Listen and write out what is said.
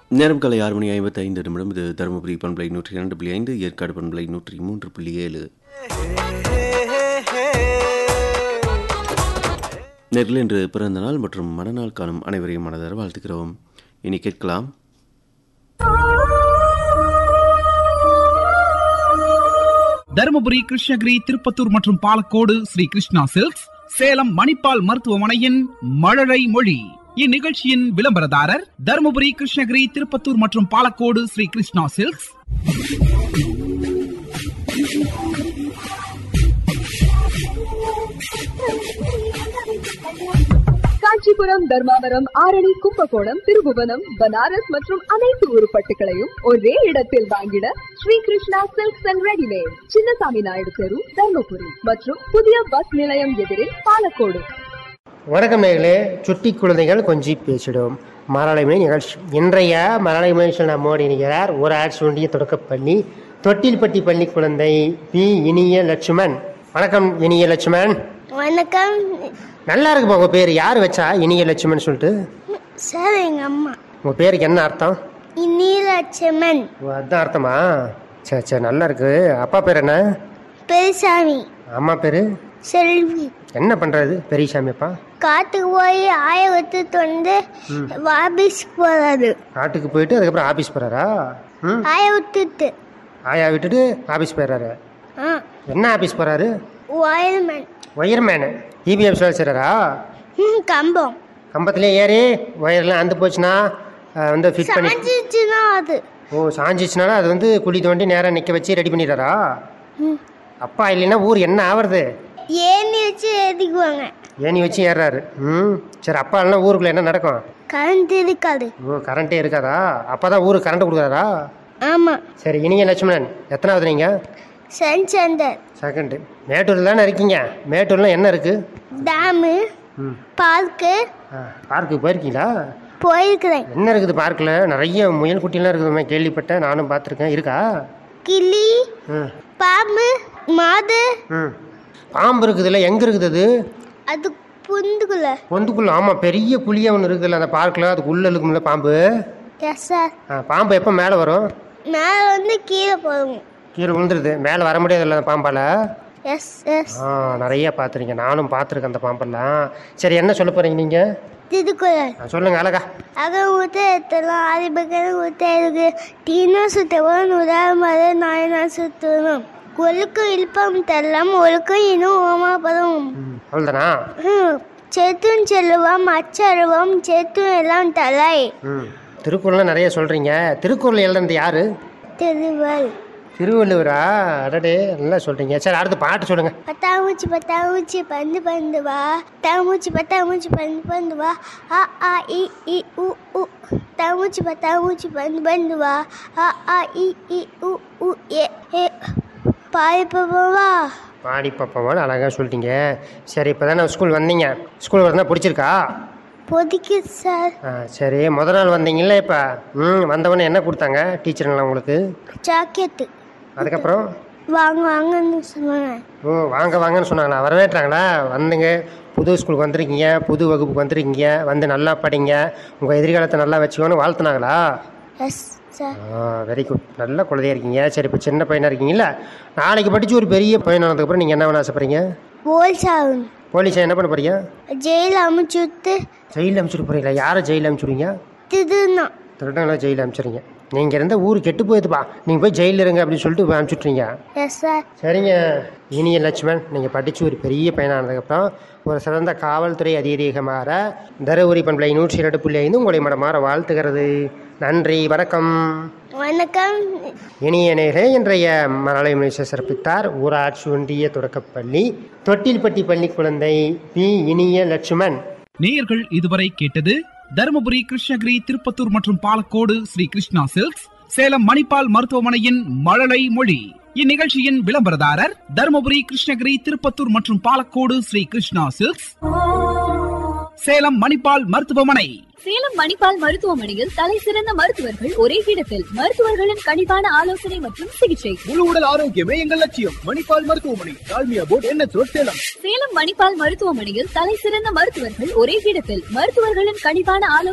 நேரம் காலை ஆறு மணி ஐம்பத்தி ஐந்து நிமிடம் இது தருமபுரி பண்பலை நூற்றி இரண்டு புள்ளி ஐந்து ஏற்காடு பண்பலை நூற்றி மூன்று புள்ளி ஏழு நேரில் இன்று பிறந்த நாள் மற்றும் மனநாள் காணும் அனைவரையும் மனதார வாழ்த்துக்கிறோம் இனி கேட்கலாம் தருமபுரி கிருஷ்ணகிரி திருப்பத்தூர் மற்றும் பாலக்கோடு ஸ்ரீ கிருஷ்ணா சில்க்ஸ் சேலம் மணிப்பால் மருத்துவமனையின் மழலை மொழி இந்நிகழ்ச்சியின் விளம்பரதாரர் தருமபுரி கிருஷ்ணகிரி திருப்பத்தூர் மற்றும் பாலக்கோடு ஸ்ரீ கிருஷ்ணா சில்க்ஸ் காஞ்சிபுரம் தர்மாவரம் ஆரணி கும்பகோணம் திருபுவனம் பனாரஸ் மற்றும் அனைத்து உருப்பட்டுகளையும் ஒரே இடத்தில் வாங்கிட Sri Krishna silks and readymade Chinnasamy Naidu தெரு தர்மபுரி மற்றும் புதிய பஸ் நிலையம் எதிரில் பாலக்கோடு வணக்கம் நேர்களே சுட்டி குழந்தைகள் கொஞ்சி பேசிடும் மரலைமை நிகழ்ச்சி இன்றைய மரலைமை நிகழ்ச்சியில் நம்மோடு இணைகிறார் ஒரு ஆட்சி ஒன்றிய தொடக்கப்பள்ளி தொட்டில்பட்டி பள்ளி குழந்தை பி இனிய லட்சுமண் வணக்கம் இனிய லட்சுமண் வணக்கம் நல்லா இருக்குப்பா உங்கள் பேர் யார் வச்சா இனிய லட்சுமண் சொல்லிட்டு சார் எங்க அம்மா உங்கள் பேருக்கு என்ன அர்த்தம் இந்நீலட்சுமன் ஓ, அதான் அர்த்தமா சரி சரி நல்லா இருக்கு அப்பா பேர் என்ன பெருசாமி அம்மா பேர் செல்வி என்ன பண்ணுறது பெரியசாமி அப்பா காட்டுக்கு போய் ஆய விட்டுட்டு வந்து ஆபீஸ் போறாரு காட்டுக்கு போயிட்டு அதுக்கப்புறம் ஆஃபீஸ் போகிறாரா ம் ஆய விட்டுட்டு ஆயா விட்டுட்டு ஆஃபீஸ் போயிடுறாரு ஆ என்ன ஆஃபீஸ் போகிறாரு ஒயர்மேன் ஒயர்மேனு இபிஎம் வேலை செய்கிறாரா ம் கம்பம் கம்பத்துலேயே ஏறி ஒயர்லாம் அந்து போச்சுன்னா அஹ், வந்து ஃபிட் பண்ணி சாஞ்சிச்சுன்னா அது ஓ சாஞ்சிச்சுனால அது வந்து குழி தோண்டி நேராக நிற்க வச்சு ரெடி பண்ணிடுறாரா ம். அப்பா இல்லைன்னா ஊர் என்ன ஆவறது ஏணி வச்சு ஏறிக்குவாங்க ஏணி வச்சு ஏறுறாரு ம் சரி அப்பா இல்லைன்னா ஊருக்குள்ளே என்ன நடக்கும் கரண்ட் இருக்காது ஓ கரண்ட்டே இருக்காதா அப்பா தான் ஊருக்கு கரண்ட் கொடுக்குறாரா ஆமா சரி இனிய லட்சுமணன் எத்தனாவது நீங்கள் சன் சந்தர் செகண்டு மேட்டூரில் தானே இருக்கீங்க மேட்டூரில் என்ன இருக்குது டேமு ம் பார்க்கு ஆ பார்க்குக்கு போயிருக்கீங்களா போயிருக்கிறேன் என்ன இருக்குது பார்க்கில் நிறைய முயல் குட்டிலாம் இருக்குதுமே கேள்விப்பட்டேன் நானும் பார்த்துருக்கேன் இருக்கா கிளி ம் பாம்பு மாடு ம் பாம்பு இருக்குதுல்ல எங்கே இருக்குது அது அது புந்துக்குள்ள பொந்துக்குள்ள ஆமாம் பெரிய புளியாக ஒன்று இருக்குதுல்ல அந்த பார்க்கில் அதுக்குள்ளே இருக்கும்ல பாம்பு எஸ் சார் ஆ பாம்பு எப்போ மேலே வரும் மேலே வந்து கீழே போகும் கீழே விழுந்துருது மேலே வர முடியாதுல்ல அந்த பாம்பால் எஸ் எஸ் ஆ நிறைய பார்த்துருக்கீங்க நானும் பார்த்துருக்கேன் அந்த பாம்பெல்லாம் சரி என்ன சொல்ல போகிறீங்க நீங்கள் திருக்குறள் சொல்லுங்கள் அழகா அக ஊத்த எத்தலாம் ஆதிபக்கன ஊத்த இருக்கு தீனா சுத்தவன் உதாரணமாக நாயனா சுத்தணும் ஒழுக்கம் இல்பம் தரலாம் ஒழுக்கம் இன்னும் ஓமாபதம் ம் அவ்வளோதானா சேத்தும் செல்லுவாம் அச்சருவம் சேத்தும் எல்லாம் தலை ம் திருக்குறள்லாம் நிறைய சொல்கிறீங்க திருக்குறள் எழுதுனது யார் திருவள் திருவள்ளுவரா அடடே நல்லா சொல்கிறீங்க சரி அடுத்து பாட்டு சொல்லுங்கள் பத்தாமூச்சி பத்தாமூச்சி பந்து பந்து வா தாமூச்சி பத்தாமூச்சி பந்து பந்து வா ஆ ஆ இ இ உ உ தாமூச்சி பத்தாமூச்சி பந்து பந்து வா ஆ ஆ இ இ உ உ ஏ ஏ பாய் வா பாடி பாப்பாமல் அழகாக சொல்லிட்டீங்க சரி இப்போ தானே ஸ்கூல் வந்தீங்க ஸ்கூல் வரதான் பிடிச்சிருக்கா பொதிக்கு சார் ஆ சரி முத நாள் வந்தீங்கல்ல இப்போ ம் வந்தவொடனே என்ன கொடுத்தாங்க டீச்சருங்களா உங்களுக்கு ஜாக்கெட்டு அதுக்கப்புறம் வாங்க வாங்கன்னு சொன்னாங்க ஓ வாங்க வாங்கன்னு சொன்னாங்களா வரவேற்றாங்களா வந்துங்க புது ஸ்கூலுக்கு வந்திருக்கீங்க புது வகுப்புக்கு வந்திருக்கீங்க வந்து நல்லா படிங்க உங்கள் எதிர்காலத்தை நல்லா வச்சுக்கோன்னு வாழ்த்துனாங்களா எஸ் சார் ஆ வெரி குட் நல்ல குழந்தையா இருக்கீங்க சரி இப்போ சின்ன பையனாக இருக்கீங்கல்ல நாளைக்கு படித்து ஒரு பெரிய பையன் ஆனதுக்கப்புறம் நீங்கள் என்ன பண்ண ஆசைப்படுறீங்க போல் சாகும் போலீஸை என்ன பண்ண போறீங்க ஜெயில் அமைச்சு விட்டு ஜெயிலில் அனுப்பிச்சுட்டு போகிறீங்களா யாரை ஜெயிலில் அனுப்பிச்சுடுவீங்க திருதுனா திருடங்களா ஜெயிலில் அனுப்பிச்சிடுங்க நீங்கள் இருந்த ஊர் கெட்டு போயிடுப்பா நீங்கள் போய் ஜெயிலில் இருங்க அப்படின்னு சொல்லிட்டு அனுப்பிச்சுட்றீங்க எஸ் சார் சரிங்க இனிய லட்சுமண் நீங்கள் படித்து ஒரு பெரிய பையனானதுக்கப்புறம் ஒரு சிறந்த காவல்துறை அதிகாரியாக மாற தருமபுரி பண்பலை நூற்றி இரண்டு புள்ளி ஐந்து உங்களை மனமாற வாழ்த்துகிறது நன்றி வணக்கம் வணக்கம் இனிய நேரே இன்றைய மலலை மினிச சிறப்பித்தார் ஊராட்சி ஒன்றிய தொடக்கப்பள்ளி தொட்டில்பட்டி பள்ளி குழந்தை பி இனிய லட்சுமண் நேயர்கள் இதுவரை கேட்டது தருமபுரி கிருஷ்ணகிரி திருப்பத்தூர் மற்றும் பாலக்கோடு ஸ்ரீ கிருஷ்ணா சில்க்ஸ் சேலம் மணிப்பால் மருத்துவமனையின் மழலை மொழி இந்நிகழ்ச்சியின் விளம்பரதாரர் தருமபுரி கிருஷ்ணகிரி திருப்பத்தூர் மற்றும் பாலக்கோடு ஸ்ரீ கிருஷ்ணா சில்க்ஸ் சேலம் மணிப்பால் மருத்துவமனை சேலம் மணிப்பால் மருத்துவமனையில் தலை சிறந்த மருத்துவர்கள் ஒரே இடத்தில் மருத்துவர்களின் கனிவான ஆலோசனை மற்றும் சிகிச்சை முழு உடல் ஆரோக்கியமே எங்கள் லட்சியம் மணிப்பால் மருத்துவமனை டால்மியா போர்ட் என்ன சேலம் சேலம் மணிப்பால் மருத்துவமனையில் தலை சிறந்த மருத்துவர்கள் ஒரே இடத்தில் மருத்துவர்களின் கனிவான ஆலோசனை